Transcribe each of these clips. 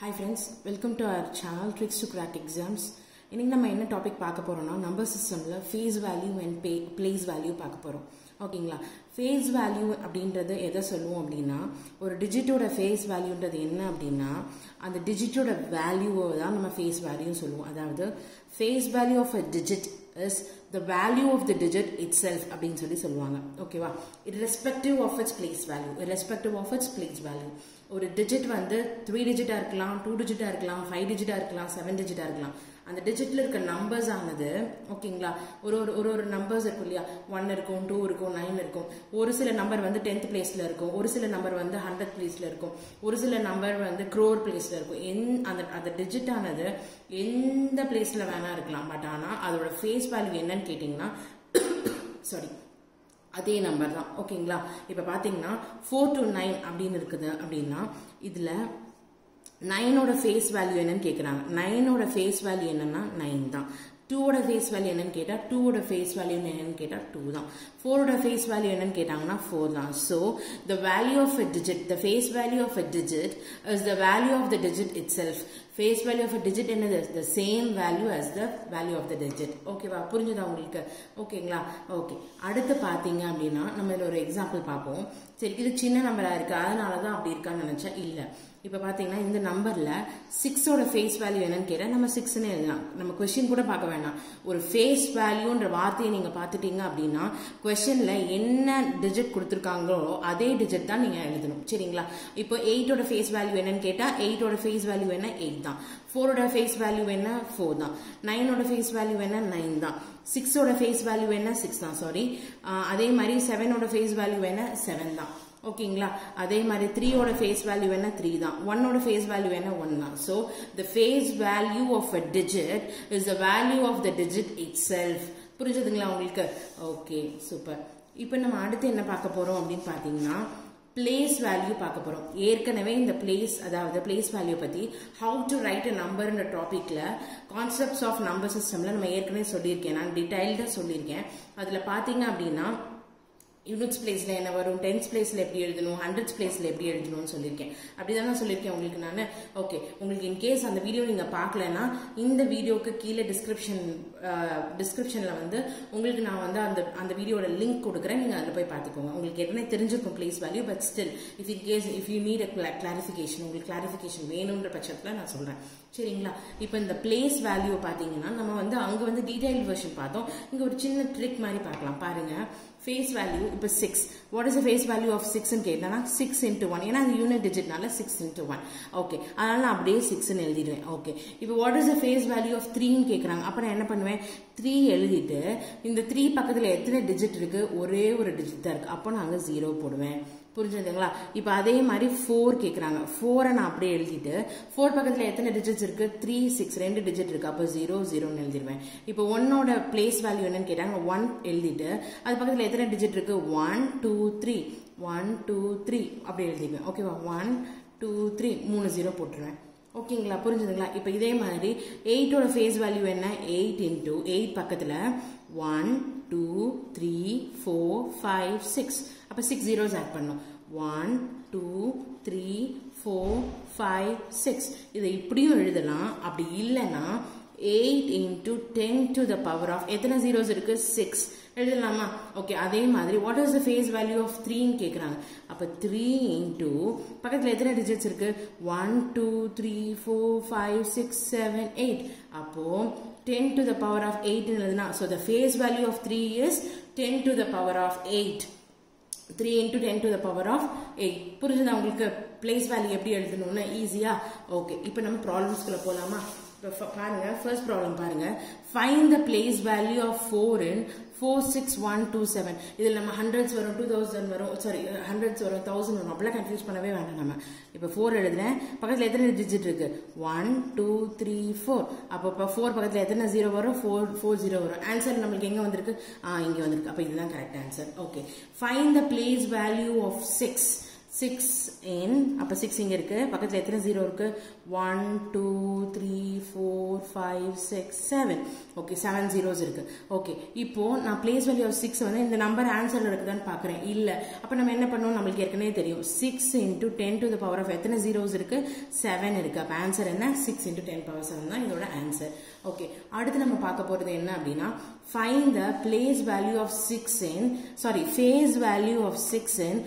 Hi friends welcome to our channel tricks to crack exams இன்னைக்கு நம்ம என்ன topic பார்க்க போறோம்னா நம்பர் சிஸ்டமில் ஃபேஸ் வேல்யூ அண்ட் பே பிளேஸ் வேல்யூ பார்க்க போகிறோம் ஓகேங்களா ஃபேஸ் வேல்யூ அப்படின்றது எதை சொல்லுவோம் அப்படின்னா ஒரு டிஜிட்டோட ஃபேஸ் வேல்யூன்றது என்ன அப்படின்னா அந்த டிஜிட்டோட வேல்யூவை தான் நம்ம ஃபேஸ் வேல்யூ சொல்லுவோம் அதாவது face value of a digit is the value of the digit itself அப்படின்னு சொல்லி சொல்லுவாங்க ஓகேவா irrespective of its place value irrespective of its place value ஒரு டிஜிட் வந்து த்ரீ டிஜிட்டா இருக்கலாம் டூ டிஜிட்டா இருக்கலாம் ஃபைவ் டிஜிட்டா இருக்கலாம் செவன் டிஜிட்டா இருக்கலாம் அந்த டிஜிட்ல இருக்க நம்பர்ஸ் ஆனது ஓகேங்களா ஒரு ஒரு ஒரு ஒரு நம்பர்ஸ் இருக்கும் இல்லையா ஒன் இருக்கும் டூ இருக்கும் நைன் இருக்கும் ஒரு சில நம்பர் வந்து டென்த் பிளேஸ்ல இருக்கும் ஒரு சில நம்பர் வந்து ஹண்ட்ரட் பிளேஸ்ல இருக்கும் ஒரு சில நம்பர் வந்து க்ரோர் பிளேஸ்ல இருக்கும் எந் அந்த அந்த டிஜிட் ஆனது எந்த பிளேஸ்ல வேணா இருக்கலாம் பட் ஆனா அதோட ஃபேஸ் வேல்யூ என்னன்னு கேட்டீங்கன்னா சாரி அதே நம்பர் தான் ஓகேங்களா இப்போ பார்த்தீங்கன்னா ஃபோர் டு நைன் அப்படின்னு இருக்குது அப்படின்னா இதில் நைனோட ஃபேஸ் வேல்யூ என்னன்னு கேட்குறாங்க நைனோட ஃபேஸ் வேல்யூ என்னன்னா நைன் தான் டூவோட ஃபேஸ் வேல்யூ என்னன்னு கேட்டால் டூவோட ஃபேஸ் வேல்யூ என்னன்னு கேட்டால் டூ தான் ஃபோரோட ஃபேஸ் வேல்யூ என்னன்னு கேட்டாங்கன்னா ஃபோர் தான் so the value of a digit the face value of a digit is the value of the digit itself face value of a digit என்னது the same value as the value of the digit ஓகேவா புரிஞ்சுதா உங்களுக்கு ஓகேங்களா okay அடுத்து பார்த்தீங்க அப்படின்னா நம்ம இதில் ஒரு எக்ஸாம்பிள் பார்ப்போம் சரி இது சின்ன நம்பராக இருக்கு அதனால தான் அப்படி இருக்கான்னு நினச்சா இல்லை இப்போ பார்த்தீங்கன்னா இந்த நம்பரில் சிக்ஸோட ஃபேஸ் வேல்யூ என்னன்னு கேட்டால் நம்ம சிக்ஸ்னு எழுதலாம் நம்ம கொஸ்டின் கூட பார்க்க வேண்டாம் ஒரு ஃபேஸ் வேல்யூன்ற வார்த்தையை நீங்கள் பார்த்துட்டீங்க அப்படின்னா கொஸ்டினில் என்ன டிஜிட் கொடுத்துருக்காங்களோ அதே டிஜிட் தான் நீங்கள் எழுதணும் சரிங்களா இப்போ எயிட்டோட ஃபேஸ் வேல்யூ என்னன்னு கேட்டால் எயிட்டோட ஃபேஸ் வேல்யூ என்ன எயிட் தான் ஃபோரோட ஃபேஸ் வேல்யூ என்ன ஃபோர் தான் நைனோட ஃபேஸ் வேல்யூ என்ன நைன் தான் சிக்ஸோட ஃபேஸ் வேல்யூ என்ன சிக்ஸ் தான் சாரி அதே மாதிரி செவனோட ஃபேஸ் வேல்யூ என்ன செவன் தான் ஓகேங்களா அதே மாதிரி த்ரீயோட ஃபேஸ் வேல்யூ என்ன த்ரீ தான் ஒன்னோட ஃபேஸ் வேல்யூ என்ன ஒன் தான் so the face value of a digit is the value of the digit itself புரிஞ்சுதுங்களா உங்களுக்கு ஓகே சூப்பர் இப்போ நம்ம அடுத்து என்ன பார்க்க போறோம் அப்படின்னு பார்த்தீங்கன்னா பிளேஸ் வேல்யூ பார்க்க போறோம் ஏற்கனவே இந்த பிளேஸ் அதாவது பிளேஸ் வேல்யூ பத்தி ஹவு டு ரைட் அ நம்பர்ன்ற டாபிக்ல கான்செப்ட்ஸ் ஆஃப் நம்பர் சிஸ்டம்ல நம்ம ஏற்கனவே சொல்லியிருக்கேன் நான் டீடைல்டா சொல்லியிருக்கேன் அதுல பாத்தீங்க அப்படின்னா யூனிட்ஸ் பிளேஸ்ல என்ன வரும் டென்ஸ் பிளேஸ்ல எப்படி எழுதணும் ஹண்ட்ரட்ஸ் பிளேஸ்ல எப்படி எழுதணும்னு சொல்லியிருக்கேன் அப்படிதான் நான் சொல்லியிருக்கேன் உங்களுக்கு நான் ஓகே உங்களுக்கு இன்கேஸ் அந்த வீடியோ நீங்க பார்க்கலன்னா இந்த வீடியோக்கு கீழே டிஸ்கிரிப்ஷன் டிஸ்கிரிப்ஷன்ல வந்து உங்களுக்கு நான் வந்து அந்த அந்த வீடியோட லிங்க் கொடுக்குறேன் நீங்க அதில் போய் பார்த்துக்கோங்க உங்களுக்கு ஏற்கனவே தெரிஞ்சிருக்கும் place value but still if in case if you need a clarification உங்களுக்கு கிளாரிஃபிகேஷன் வேணுன்ற பட்சத்தில் நான் சொல்றேன் சரிங்களா இப்போ இந்த பிளேஸ் வேல்யூ பார்த்தீங்கன்னா நம்ம வந்து அங்கே வந்து டீடைல் வெர்ஷன் பார்த்தோம் இங்கே ஒரு சின்ன ட்ரிக் மாதிரி பார்க்கலாம் பாருங்க ஃபேஸ் வேல்யூ இப்போ six what is face value of சிக்ஸ்னு கேட்டேன்னா சிக்ஸ் இன்ட்டு ஒன் ஏன்னா அது யூனிட் டிஜிட்னால சிக்ஸ் இன்ட்டு ஒன் ஓகே அதனால நான் அப்படியே சிக்ஸ்னு எழுதிடுவேன் ஓகே இப்போ what is the face value of த்ரீன்னு கேட்குறாங்க அப்போ நான் என்ன பண்ணுவேன் த்ரீ எழுதிட்டு இந்த த்ரீ பக்கத்தில் எத்தனை டிஜிட் இருக்கு ஒரே ஒரு டிஜிட் தான் இருக்கு அப்போ நான் அங்கே ஜீரோ போடுவேன் புரிஞ்சுதுங்களா இப்போ அதே மாதிரி ஃபோர் கேட்குறாங்க ஃபோரை நான் அப்படியே எழுதிட்டு ஃபோர் பக்கத்தில் எத்தனை டிஜிட்ஸ் இருக்கு த்ரீ சிக்ஸ் ரெண்டு டிஜிட் இருக்கு அப்போ ஜீரோ ஜீரோன்னு எழுதிடுவேன் இப்போ ஒன்னோட பிளேஸ் வேல்யூ என்னன்னு கேட்டாங்க ஒன் எழுதிட்டு அது பக்கத்தில் எத்தனை டிஜிட் இருக்கு one two three one two three அப்படி எழுதிடுவேன் ஓகேவா ஒன் டூ த்ரீ மூணு ஜீரோ போட்டுருவேன் ஓகேங்களா புரிஞ்சுதுங்களா இப்போ இதே மாதிரி எயிட்டோட ஃபேஸ் வேல்யூ என்ன எயிட் இன்டூ எயிட் பக்கத்தில் one two three four five six அப்போ சிக்ஸ் ஜீரோஸ் ஆட் பண்ணும் one two three four five six இதை இப்படியும் எழுதலாம் அப்படி இல்லைன்னா eight into ten to the power of எத்தனை ஜீரோஸ் இருக்கு சிக்ஸ் எழுதலாமா ஓகே அதே மாதிரி what is the face value of த்ரீன்னு கேட்குறாங்க அப்போ த்ரீ இன்டூ பக்கத்தில் எத்தனை டிஜிட்ஸ் இருக்கு one two three four five six seven eight அப்போ ten to the power of eight எழுதுனா so the face value of three is ten to the power of eight three into ten to the power of eight புரிஞ்சுதா உங்களுக்கு place value எப்படி எழுதணும்னு ஈஸியா okay இப்போ நம்ம ப்ராப்ளம்ஸ்குள்ள போலாமா இப்போ பாருங்க ஃபர்ஸ்ட் ப்ராப்ளம் பாருங்க find the place value of four in four six one two seven இதில் நம்ம ஹண்ட்ரட்ஸ் வரும் டூ தௌசண்ட் வரும் சாரி ஹண்ட்ரட்ஸ் வரும் தௌசண்ட் வரும் அப்படிலாம் கன்ஃபியூஸ் பண்ணவே வேண்டாம் நம்ம இப்போ ஃபோர் எழுதுறேன் பக்கத்தில் எத்தனை டிஜிட் இருக்கு ஒன் டூ த்ரீ ஃபோர் அப்போ இப்போ ஃபோர் பக்கத்தில் எத்தனை ஜீரோ வரும் ஃபோர் ஃபோர் ஜீரோ வரும் ஆன்சர் நம்மளுக்கு எங்கே வந்திருக்கு ஆ இங்கே வந்திருக்கு அப்போ இதுதான் correct answer okay find the place value of six six in அப்போ சிக்ஸ் இங்கே இருக்கு பக்கத்தில் எத்தனை ஜீரோ இருக்கு one two three four five six seven okay seven zeros இருக்கு ஓகே இப்போ நான் பிளேஸ் வேல்யூ ஆஃப் சிக்ஸ் வந்து இந்த நம்பர் ஆன்சர்ல இருக்குதான்னு பார்க்குறேன் இல்லை அப்போ நம்ம என்ன பண்ணுவோம் நம்மளுக்கு ஏற்கனவே தெரியும் six into ten to the power of எத்தனை ஜீரோஸ் இருக்கு செவன் இருக்கு அப்போ ஆன்சர் என்ன six into ten power seven தான் இதோட ஆன்சர் ஓகே அடுத்து நம்ம பார்க்க போறது என்ன அப்படின்னா find the place value of 6 in sorry phase value of 6 in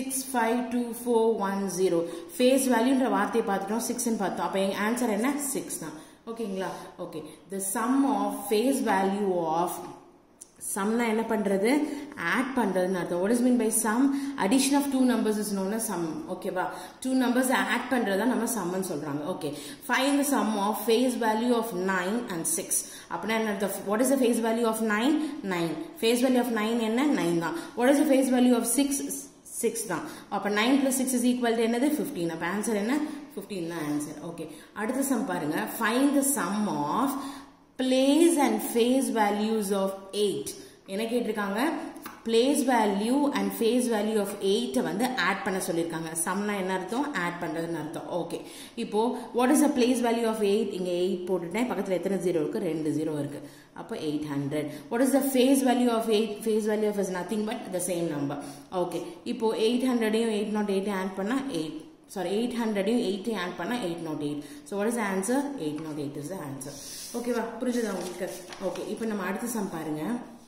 652410 phase valueன்ற வார்த்தையை பார்த்துட்டோம் 6 ன்னு பார்த்தோம் அப்போ எங்க ஆன்சர் என்ன 6 தான் ஓகேங்களா okay the sum of phase value of சம்னா என்ன பண்றது ஆட் பண்றதுன்னு அர்த்தம் what is mean by sum addition of two numbers is known sum ஓகேவா டூ நம்பர்ஸ் ஆட் பண்றதா நம்ம சம்னு சொல்றாங்க okay find the sum of face value of nine and six அப்படின்னா என்ன அர்த்தம் what is the face value of nine nine face value of nine என்ன nine தான் what is the face value of six six தான் அப்போ nine plus six is equal to என்னது fifteen அப்போ answer என்ன ஃபிஃப்டீன் தான் ஆன்சர் ஓகே அடுத்த sum பாருங்க find the sum of place and face values of eight என்ன கேட்டிருக்காங்க place value and face value of எயிட்டை வந்து ஆட் பண்ண சொல்லியிருக்காங்க சம்னா என்ன அர்த்தம் ஆட் பண்ணுறதுன்னு அர்த்தம் ஓகே இப்போ what is the place value of eight இங்கே எயிட் போட்டுட்டேன் பக்கத்தில் எத்தனை ஜீரோ இருக்கு ரெண்டு ஜீரோ இருக்கு அப்போ eight hundred what is the face value of eight face value of is nothing but the same number okay இப்போ எயிட் ஹண்ட்ரடையும் எயிட் நாட் எயிட்டையும் ஆட் பண்ணால் எயிட் சாரி எயிட் ஹண்ட்ரடையும் எயிட்டையும் ஆட் பண்ணால் eight naught eight so what is answer eight naught eight is the answer ஓகேவா புரிஞ்சுதா உங்களுக்கு ஓகே இப்போ நம்ம அடுத்த சம் பாருங்க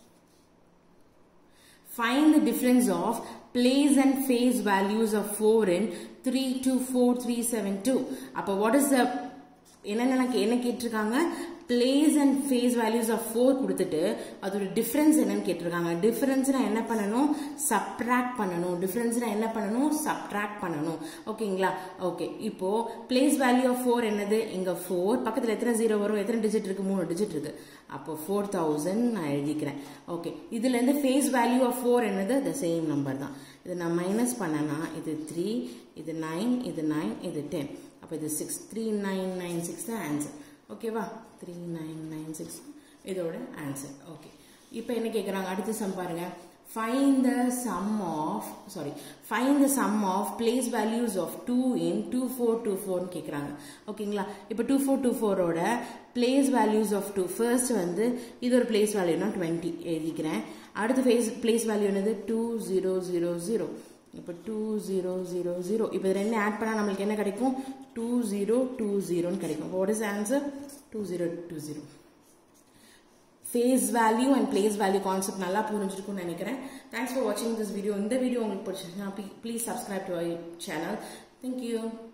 Find the difference of place and phase values of 4 in 3 to 4 3 7 2. அப்போ what is the என்னென்ன என்ன கேட்டிருக்காங்க place and face values of four கொடுத்துட்டு அதோட டிஃபரன்ஸ் என்னன்னு கேட்டிருக்காங்க டிஃபரன்ஸ்னா என்ன பண்ணணும் சப்ட்ராக்ட் பண்ணணும் டிஃபரன்ஸ்னா என்ன பண்ணணும் சப்ட்ராக்ட் பண்ணணும் ஓகேங்களா ஓகே இப்போ பிளேஸ் வேல்யூ ஆஃப் ஃபோர் என்னது இங்க ஃபோர் பக்கத்தில் எத்தனை ஜீரோ வரும் எத்தனை டிஜிட் இருக்கு மூணு டிஜிட் இருக்கு அப்போ ஃபோர் தௌசண்ட் நான் எழுதிக்கிறேன் ஓகே இதுல இருந்து ஃபேஸ் வேல்யூ ஆஃப் ஃபோர் என்னது த சேம் நம்பர் தான் இது நான் மைனஸ் பண்ணனா இது த்ரீ இது நைன் இது நைன் இது டென் அப்போ இது six three nine nine six தான் ஆன்சர் ஓகேவா த்ரீ நைன் நைன் சிக்ஸ் இதோட ஆன்சர் ஓகே இப்போ என்ன கேட்குறாங்க அடுத்த சம் பாருங்க find the sum of sorry find the sum of place values of 2 in 2424 கேக்குறாங்க ஓகேங்களா இப்போ 2424 ஓட place values of 2 first வந்து இது ஒரு place value னா 20 எழுதிக்கிறேன் அடுத்த place place value என்னது 2000 இப்போ டூ ஜீரோ ஜீரோ ஜீரோ இப்போ இது ரெண்டு ஆட் பண்ணால் நம்மளுக்கு என்ன கிடைக்கும் டூ ஜீரோ டூ ஜீரோன்னு கிடைக்கும் what is answer two zero two zero face value and place value concept நல்லா புரிஞ்சிருக்கும்னு நினைக்கிறேன் தேங்க்ஸ் ஃபார் வாட்சிங் திஸ் வீடியோ இந்த வீடியோ உங்களுக்கு பிடிச்சிருச்சுன்னா please subscribe to our channel thank you